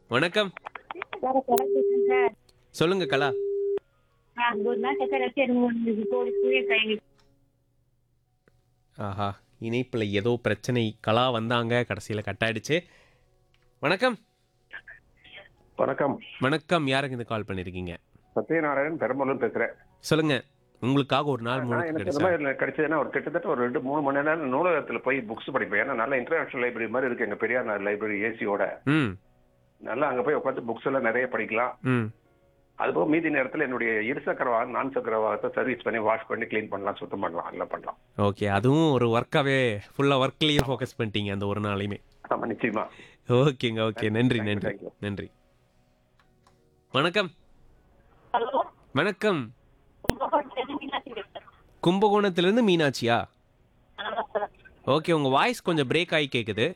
வணக்கம் சார் தொலைபேசி சார் சொல்லுங்க கலா நான் ஒரு நாள் சக்கரை வச்சு எனக்கு மூணு கோடி புரிய கைங்க ஆஹா இணைப்பில் ஏதோ பிரச்சனை கலா வந்தாங்க கடைசியில் கட் ஆயிடுச்சு வணக்கம் வணக்கம் வணக்கம் யாருக்கு இந்த கால் பண்ணியிருக்கீங்க சத்யநாராயணன் பெரம்பலூர் பேசுறேன் சொல்லுங்க உங்களுக்காக ஒரு நாள் நான் முழுக்க எனக்கு இந்த கிடைச்சா மாதிரி கிடைச்சதுன்னா ஒரு கிட்டத்தட்ட ஒரு ரெண்டு மூணு மணி நேரம் நூலகத்துல போய் புக்ஸ் படிப்பேன் ஏன்னா நல்ல இன்டர்நேஷனல் லைப்ரரி மாதிரி இருக்கு எங்க பெரியார் லைப்ரரி ஏசியோட ம் நல்லா அங்க போய் உட்காந்து புக்ஸ் எல்லாம் நிறைய படிக்கலாம் ம் அதுபோக மீதி நேரத்துல என்னுடைய இருசக்கர வாகனம் நான் சக்கர வாகனத்தை சர்வீஸ் பண்ணி வாஷ் பண்ணி க்ளீன் பண்ணலாம் சுத்தம் பண்ணலாம் எல்லாம் பண்ணலாம் ஓகே அதுவும் ஒரு ஒர்க்காகவே ஃபுல்லாக ஒர்க்லேயே ஃபோக்கஸ் பண்ணிட்டீங்க அந்த ஒரு நாளையுமே ஆமா நிச்சயமா ஓகேங்க ஓகே நன்றி Thank you, நன்றி thank you. நன்றி வணக்கம் ஹலோ வணக்கம் கும்பகோணத்திலிருந்து மீனாட்சியா ஓகே உங்க வாய்ஸ் கொஞ்சம் பிரேக் ஆகி கேக்குது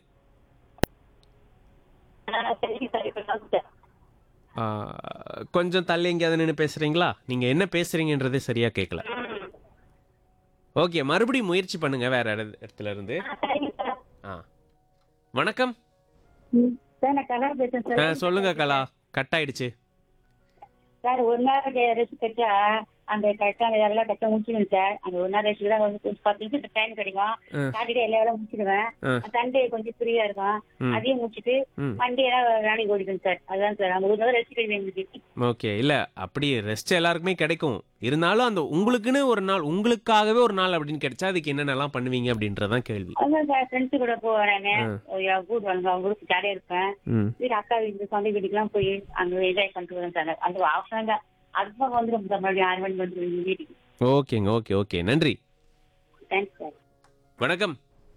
ஆ, கொஞ்சம் தள்ளி எங்கேயாவது நின்று பேசுறீங்களா நீங்க என்ன பேசுறீங்கன்றதே சரியா கேட்கல ஓகே மறுபடியும் முயற்சி பண்ணுங்க வேற இட- இடத்துல இருந்து ஆ வணக்கம் சார் நான் கலா பேசுறேன் ஆ, சார் சொல்லுங்க கலா கட் ஆயிடுச்சு சார் ஒரு நாள் ரெஸ்ட் கட்டா அந்த கரெக்டா அந்த வேலை கட்ட முடிச்சிடுவேன் சார் அந்த ஒரு நாள் ரெஸ்ட் தான் வந்து கொஞ்சம் பத்து நிமிஷம் டைம் கிடைக்கும் ஆ. சாட்டர்டே எல்லா வேலையும் முடிச்சிடுவேன் ஆ. சண்டே கொஞ்சம் ஃப்ரீயா இருக்கும் ம். அதையும் முடிச்சிட்டு ம். மண்டே எல்லாம் வேலைக்கு ஓடிடும் சார் அதுதான் சார் அந்த ஒரு நாள் ரெஸ்ட் கிடைக்கும் எங்களுக்கு ஓகே இல்ல அப்படி ரெஸ்ட் எல்லாருக்குமே கிடைக்கும் இருந்தாலும் அந்த உங்களுக்குன்னு ஒரு நாள் உங்களுக்காகவே ஒரு நாள் அப்படின்னு கிடைச்சா அதுக்கு என்னென்னலாம் பண்ணுவீங்க அப்படின்றதான் கேள்வி அதான் சார் ஃப்ரெண்ட்ஸ் கூட போவேன் ஆ. நான் கூடுவாங்க அவங்க கூட ஜாலியா இருப்பேன் ம் வீடு அக்கா வீட்டுக்கு சொந்த வீட்டுக்குலாம் போய் அங்க என்ஜாய் பண்ணிட்டு வரேன் சார் அந்த அவசரம் தான் அதுதான் வந்து நம்ம மறுபடியும் ஆறு மணிக்கு வந்து வீட்டுக்கு ஓகேங்க ஓகே ஓகே நன்றி தேங்க்ஸ் சார் வணக்கம்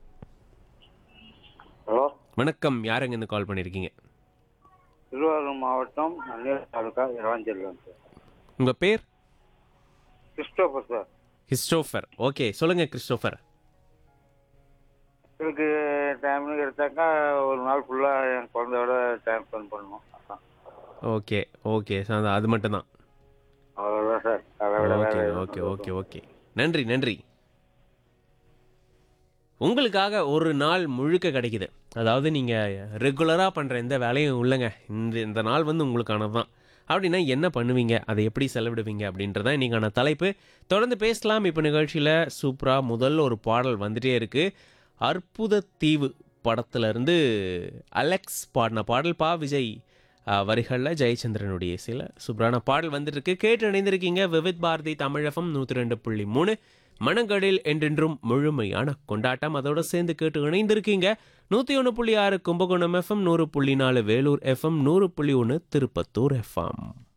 ஹலோ வணக்கம் யாருங்க இருந்து கால் பண்ணியிருக்கீங்க திருவாரூர் மாவட்டம் நன்னீர் தாலுகா இளவஞ்செல்வன் சார் உங்க பேர் கிறிஸ்டோபர் சார் கிறிஸ்டோஃபர் ஓகே சொல்லுங்க கிறிஸ்டோஃபர் எனக்கு டைம்னு கிடைச்சாக்கா ஒரு நாள் ஃபுல்லாக என் குழந்தையோட டைம் ஸ்பெண்ட் பண்ணணும் அதான். ஓகே ஓகே சார் அது மட்டும்தான் அவ்வளோதான் சார் அதை விட ஓகே வேற ஓகே ஓகே ஓகே நன்றி நன்றி உங்களுக்காக ஒரு நாள் முழுக்க கிடைக்குது அதாவது நீங்கள் ரெகுலராக பண்ணுற எந்த வேலையும் இல்லைங்க இந்த இந்த நாள் வந்து உங்களுக்கானது தான் அப்படின்னா என்ன பண்ணுவீங்க அதை எப்படி செலவிடுவீங்க அப்படின்றதான் இன்றைக்கான தலைப்பு தொடர்ந்து பேசலாம் இப்போ நிகழ்ச்சியில் சூப்பராக முதல் ஒரு பாடல் வந்துட்டே இருக்குது அற்புத தீவு படத்துலேருந்து அலெக்ஸ் பாடின பாடல் பா விஜய் வரிகளில் ஜெயச்சந்திரனுடைய சில சூப்பரான பாடல் வந்துட்டு கேட்டு இணைந்திருக்கீங்க விவித் பாரதி தமிழகம் நூற்றி ரெண்டு புள்ளி மூணு மனங்களில் என்றென்றும் முழுமையான கொண்டாட்டம் அதோட சேர்ந்து கேட்டு இணைந்திருக்கீங்க நூற்றி ஒன்று புள்ளி ஆறு கும்பகோணம் எஃப்எம் நூறு புள்ளி நாலு வேலூர் எஃப்எம் நூறு புள்ளி ஒன்று திருப்பத்தூர் எஃப்எம்